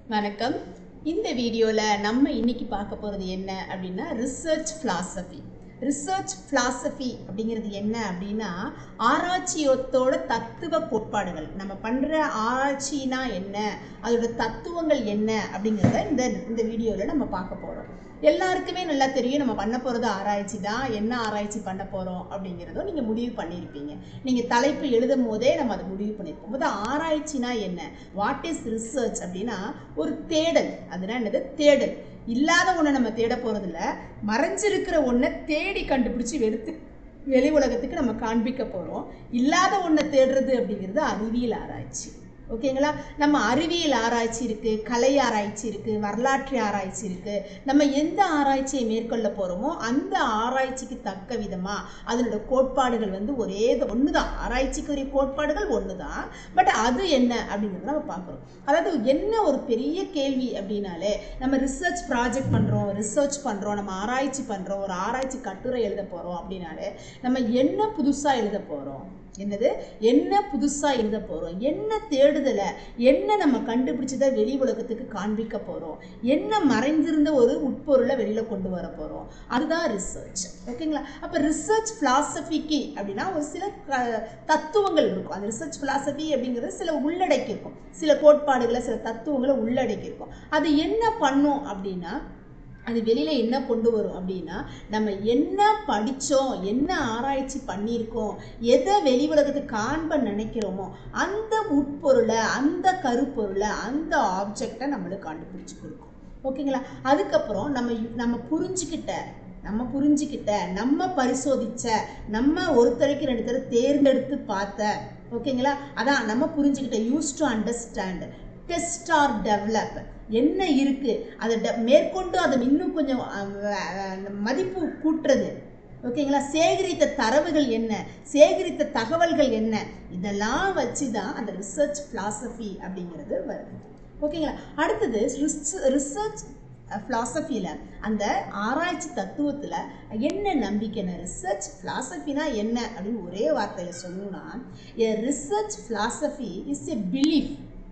வணக்கம் இந்த வீடியோவில் நம்ம இன்னைக்கு பார்க்க போகிறது என்ன அப்படின்னா ரிசர்ச் philosophy ரிசர்ச் philosophy அப்படிங்கிறது என்ன அப்படின்னா ஆராய்ச்சியத்தோட தத்துவ கோட்பாடுகள் நம்ம பண்ணுற ஆராய்ச்சினா என்ன அதோட தத்துவங்கள் என்ன அப்படிங்கிறத இந்த இந்த வீடியோவில் நம்ம பார்க்க போகிறோம் எல்லாருக்குமே நல்லா தெரியும் நம்ம பண்ண போகிறது ஆராய்ச்சி தான் என்ன ஆராய்ச்சி பண்ண போகிறோம் அப்படிங்கிறதும் நீங்கள் முடிவு பண்ணியிருப்பீங்க நீங்கள் தலைப்பு எழுதும் போதே நம்ம அதை முடிவு பண்ணியிருப்போம் முதல் ஆராய்ச்சினா என்ன வாட் இஸ் ரிசர்ச் அப்படின்னா ஒரு தேடல் அதுனா என்னது தேடல் இல்லாத ஒன்றை நம்ம தேட போகிறதில்ல மறைஞ்சிருக்கிற ஒன்றை தேடி கண்டுபிடிச்சி எடுத்து வெளி உலகத்துக்கு நம்ம காண்பிக்க போகிறோம் இல்லாத ஒன்றை தேடுறது அப்படிங்கிறது அறிவியல் ஆராய்ச்சி ஓகேங்களா நம்ம அறிவியல் ஆராய்ச்சி இருக்குது கலை ஆராய்ச்சி இருக்குது வரலாற்று ஆராய்ச்சி இருக்குது நம்ம எந்த ஆராய்ச்சியை மேற்கொள்ள போகிறோமோ அந்த ஆராய்ச்சிக்கு தக்க விதமாக அதனோட கோட்பாடுகள் வந்து ஒரே ஒன்று தான் ஆராய்ச்சிக்குரிய கோட்பாடுகள் ஒன்று தான் பட் அது என்ன அப்படிங்கிறத நம்ம பார்க்குறோம் அதாவது என்ன ஒரு பெரிய கேள்வி அப்படின்னாலே நம்ம ரிசர்ச் ப்ராஜெக்ட் பண்ணுறோம் ரிசர்ச் பண்ணுறோம் நம்ம ஆராய்ச்சி பண்ணுறோம் ஒரு ஆராய்ச்சி கட்டுரை எழுத போகிறோம் அப்படின்னாலே நம்ம என்ன புதுசாக எழுத போகிறோம் என்னது என்ன புதுசாக எழுத போகிறோம் என்ன தேடுதலை என்ன நம்ம கண்டுபிடிச்சதை வெளி உலகத்துக்கு காண்பிக்க போகிறோம் என்ன மறைந்திருந்த ஒரு உட்பொருளை வெளியில் கொண்டு வர போகிறோம் அதுதான் ரிசர்ச் ஓகேங்களா அப்போ ரிசர்ச் philosophy-க்கு அப்படின்னா ஒரு சில க- தத்துவங்கள் இருக்கும் அந்த ரிசர்ச் philosophy அப்படிங்கிறது சில உள்ளடக்கி இருக்கும் சில கோட்பாடுகளை சில தத்துவங்களை உள்ளடக்கி இருக்கும் அது என்ன பண்ணும் அப்படின்னா அது வெளியில் என்ன கொண்டு வரும் அப்படின்னா நம்ம என்ன படித்தோம் என்ன ஆராய்ச்சி பண்ணியிருக்கோம் எதை வெளி உலகத்துக்கு காண்ப நினைக்கிறோமோ அந்த உட்பொருளை அந்த கருப்பொருளை அந்த ஆப்ஜெக்டை நம்மளுக்கு கண்டுபிடிச்சி கொடுக்கும் ஓகேங்களா அதுக்கப்புறம் நம்ம நம்ம புரிஞ்சுக்கிட்ட நம்ம புரிஞ்சுக்கிட்ட நம்ம பரிசோதிச்ச நம்ம ஒருத்தரைக்கு ரெண்டு தடவை தேர்ந்தெடுத்து பார்த்த ஓகேங்களா அதான் நம்ம புரிஞ்சுக்கிட்ட use to understand test or develop என்ன இருக்குது அதை டெ- மேற்கொண்டு அதை இன்னும் கொஞ்சம் அஹ், அஹ், மதிப்பு கூட்டுறது ஓகேங்களா சேகரித்த தரவுகள் என்ன சேகரித்த தகவல்கள் என்ன இதெல்லாம் வச்சு தான் அந்த ரிசர்ச் philosophy அப்படிங்கிறது வருது ஓகேங்களா அடுத்தது ரிசர்ச் ஃபிலாசபியில் அந்த ஆராய்ச்சி தத்துவத்தில் என்ன நம்பிக்கைன்னா ரிசர்ச் ஃபிலாசபினா என்ன அப்படின்னு ஒரே வார்த்தையில் சொல்லணும்னா a research philosophy is a belief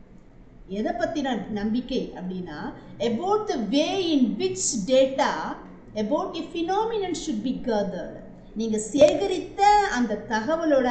எதை பற்றின நம்பிக்கை அப்படின்னா about the way in which data about a phenomenon should be gathered நீங்கள் சேகரித்த அந்த தகவலோட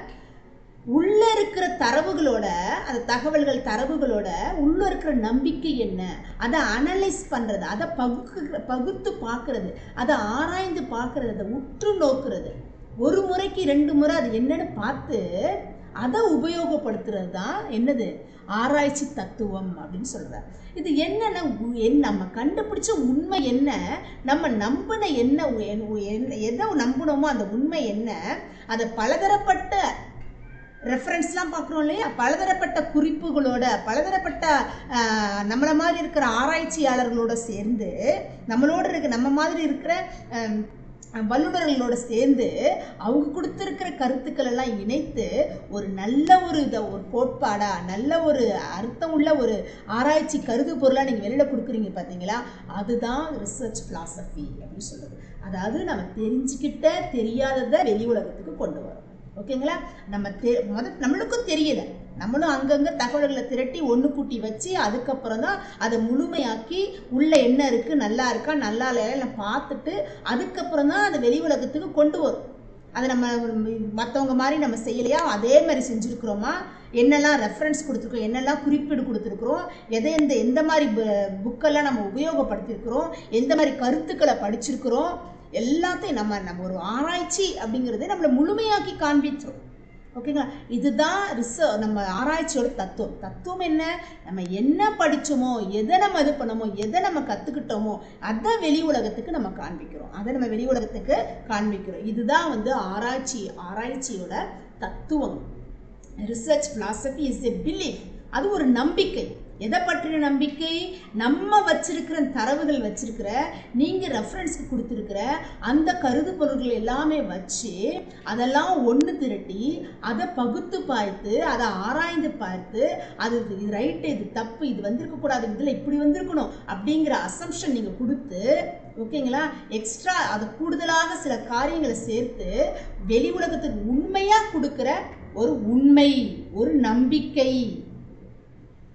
உள்ள இருக்கிற தரவுகளோட அந்த தகவல்கள் தரவுகளோட உள்ள இருக்கிற நம்பிக்கை என்ன அதை அனலைஸ் பண்ணுறது அதை பகுக்கு பகுத்து பார்க்கறது அதை ஆராய்ந்து பார்க்கறது அதை உற்று நோக்குறது ஒரு முறைக்கு ரெண்டு முறை அது என்னன்னு பார்த்து அதை உபயோகப்படுத்துறது தான் என்னது ஆராய்ச்சி தத்துவம் அப்படின்னு சொல்கிறார் இது என்னன்னா உ- என் நம்ம கண்டுபிடிச்ச உண்மை என்ன நம்ம நம்பின என்ன உ- என்- உ- என்ன- எதை நம்பினோமோ அந்த உண்மை என்ன அதை பலதரப்பட்ட ரெஃபரன்ஸ்லாம் பார்க்குறோம் இல்லையா பலதரப்பட்ட குறிப்புகளோட பலதரப்பட்ட ஆஹ், நம்மள மாதிரி இருக்கிற ஆராய்ச்சியாளர்களோட சேர்ந்து நம்மளோட இருக்க நம்ம மாதிரி இருக்கிற ஆம், வல்லுநர்களோட சேர்ந்து அவங்க கொடுத்துருக்கிற கருத்துக்கள் எல்லாம் இணைத்து ஒரு நல்ல ஒரு இதை ஒரு கோட்பாடா நல்ல ஒரு அர்த்தம் உள்ள ஒரு ஆராய்ச்சி கருது பொருளாக நீங்கள் வெளியில் கொடுக்குறீங்க பார்த்தீங்களா அதுதான் ரிசர்ச் philosophy அப்படின்னு சொல்லுது அதாவது நம்ம தெரிஞ்சுக்கிட்ட தெரியாததை வெளி உலகத்துக்கு கொண்டு வரும் ஓகேங்களா நம்ம தெ முத நம்மளுக்கும் தெரியல நம்மளும் அங்கங்கே தகவல்களை திரட்டி ஒன்று கூட்டி வச்சு அதுக்கப்புறம் தான் அதை முழுமையாக்கி உள்ளே என்ன இருக்குது நல்லா இருக்கா நல்லா இல்லையா பார்த்துட்டு அதுக்கப்புறம் தான் அதை வெளி உலகத்துக்கு கொண்டு வரும் அதை நம்ம மற்றவங்க மாதிரி நம்ம செய்யலையா அதே மாதிரி செஞ்சுருக்குறோமா என்னெல்லாம் ரெஃபரன்ஸ் கொடுத்துருக்கோம் என்னெல்லாம் குறிப்பீடு கொடுத்துருக்குறோம் எதை எந்த எந்த மாதிரி புக்கெல்லாம் நம்ம உபயோகப்படுத்தியிருக்கிறோம் எந்த மாதிரி கருத்துக்களை படிச்சிருக்கிறோம் எல்லாத்தையும் நம்ம நம்ம ஒரு ஆராய்ச்சி அப்படிங்கிறது நம்மளை முழுமையாக்கி காண்பிச்சிரும் ஓகேங்களா இதுதான் ரிச நம்ம ஆராய்ச்சியோட தத்துவம் தத்துவம் என்ன நம்ம என்ன படிச்சோமோ எதை நம்ம இது பண்ணோமோ எதை நம்ம கற்றுக்கிட்டோமோ அதை வெளி உலகத்துக்கு நம்ம காண்பிக்கிறோம் அதை நம்ம வெளி உலகத்துக்கு காண்பிக்கிறோம் இதுதான் வந்து ஆராய்ச்சி ஆராய்ச்சியோட தத்துவம் research philosophy is a belief அது ஒரு நம்பிக்கை எதை பற்றின நம்பிக்கை நம்ம வச்சிருக்கிற தரவுகள் வச்சிருக்கிற நீங்கள் ரெஃபரன்ஸ்க்கு கொடுத்துருக்கிற அந்த கருது பொருள்கள் எல்லாமே வச்சு அதெல்லாம் ஒன்று திரட்டி அதை பகுத்து பார்த்து அதை ஆராய்ந்து பார்த்து அது இது ரைட்டு இது தப்பு இது வந்திருக்கக்கூடாது இதில் இப்படி வந்திருக்கணும் அப்படிங்கிற அசம்ஷன் நீங்கள் கொடுத்து ஓகேங்களா எக்ஸ்ட்ரா அதை கூடுதலாக சில காரியங்களை சேர்த்து வெளி உலகத்துக்கு உண்மையாக கொடுக்குற ஒரு உண்மை ஒரு நம்பிக்கை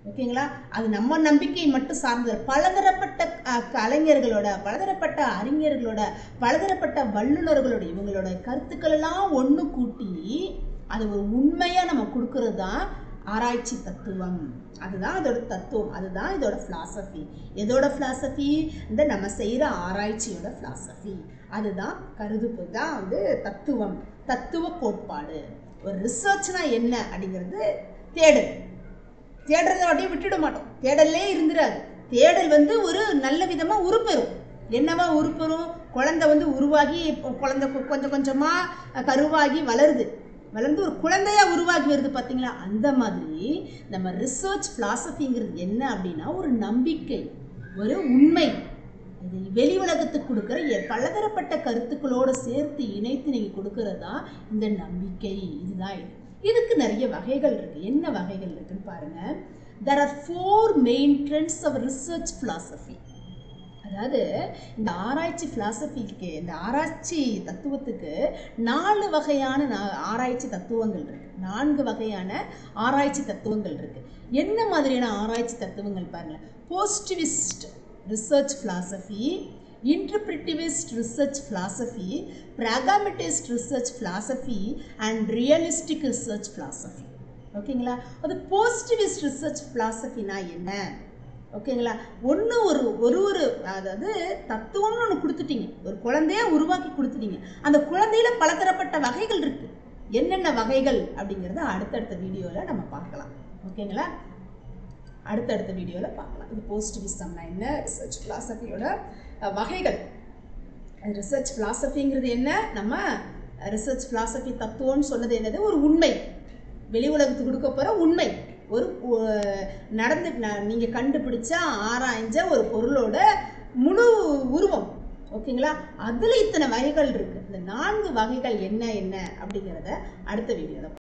ஓகேங்களா அது நம்ம நம்பிக்கை மட்டும் சார்ந்தது பலதரப்பட்ட அஹ், கலைஞர்களோட பலதரப்பட்ட அறிஞர்களோட பலதரப்பட்ட வல்லுநர்களோட இவங்களோட கருத்துக்கள் எல்லாம் ஒன்று கூட்டி அது ஒரு உண்மையாக நம்ம கொடுக்கறது தான் ஆராய்ச்சி தத்துவம் அதுதான் அதோட தத்துவம் அதுதான் இதோட philosophy எதோட philosophy இந்த நம்ம செய்கிற ஆராய்ச்சியோட philosophy அதுதான் கருதுப்பு தான் வந்து தத்துவம் தத்துவ கோட்பாடு ஒரு ரிசர்ச்னா என்ன அப்படிங்கிறது தேடல் தேடுறதை அப்படியே விட்டுட மாட்டோம் தேடல்லே இருந்துராது தேடல் வந்து ஒரு நல்ல விதமாக உருப்பெறும் என்னவா உருப்பெறும் குழந்தை வந்து உருவாகி இப்போ குழந்தை கொ- கொஞ்சம் கொஞ்சமாக கருவாகி வளருது வளர்ந்து ஒரு குழந்தையா உருவாகி வருது பார்த்தீங்களா அந்த மாதிரி நம்ம ரிசர்ச் ஃபிலாசபிங்கிறது என்ன அப்படின்னா ஒரு நம்பிக்கை ஒரு உண்மை இது வெளி உலகத்துக்கு கொடுக்குற எ- பலதரப்பட்ட கருத்துக்களோடு சேர்த்து இணைத்து நீங்கள் கொடுக்கறது தான் இந்த நம்பிக்கை இதுதான் இது இதுக்கு நிறைய வகைகள் இருக்குது என்ன வகைகள் இருக்குன்னு பாருங்கள் there are four main trends of research philosophy அதாவது இந்த ஆராய்ச்சி ஃபிலாசபிக்கு இந்த ஆராய்ச்சி தத்துவத்துக்கு நாலு வகையான நா- ஆராய்ச்சி தத்துவங்கள் இருக்கு நான்கு வகையான ஆராய்ச்சி தத்துவங்கள் இருக்கு என்ன மாதிரியான ஆராய்ச்சி தத்துவங்கள் பாருங்க positivist research philosophy interpretivist research philosophy pragmatist research philosophy and realistic research philosophy ஓகேங்களா அது போஸ்டிவிஸ்ட் ரிசர்ச் philosophyனா என்ன ஓகேங்களா ஒன்று ஒரு ஒரு ஒரு அதாவது தத்துவம்னு ஒன்று கொடுத்துட்டீங்க ஒரு குழந்தைய உருவாக்கி கொடுத்துட்டீங்க அந்த குழந்தையில பலதரப்பட்ட வகைகள் இருக்கு என்னென்ன வகைகள் அப்படிங்கிறத அடுத்தடுத்த வீடியோவில் நம்ம பார்க்கலாம் ஓகேங்களா அடுத்தடுத்த வீடியோவில் பார்க்கலாம் இது போஸ்டிவிசம்னா என்ன ரிசர்ச் ஃபிலாசபியோட வகைகள் ரிசர்ச் ஃபிலாசபிங்கிறது என்ன நம்ம ரிசர்ச் ஃபிலாசபி தத்துவம்னு சொன்னது என்னது ஒரு உண்மை வெளி உலகத்துக்கு கொடுக்க போகிற உண்மை ஒரு உ- நடந்து நீங்கள் கண்டுபிடிச்ச ஆராய்ஞ்ச ஒரு பொருளோட முழு உருவம் ஓகேங்களா அதில் இத்தனை வகைகள் இருக்குது இந்த நான்கு வகைகள் என்ன என்ன அப்படிங்கிறத அடுத்த வீடியோவில்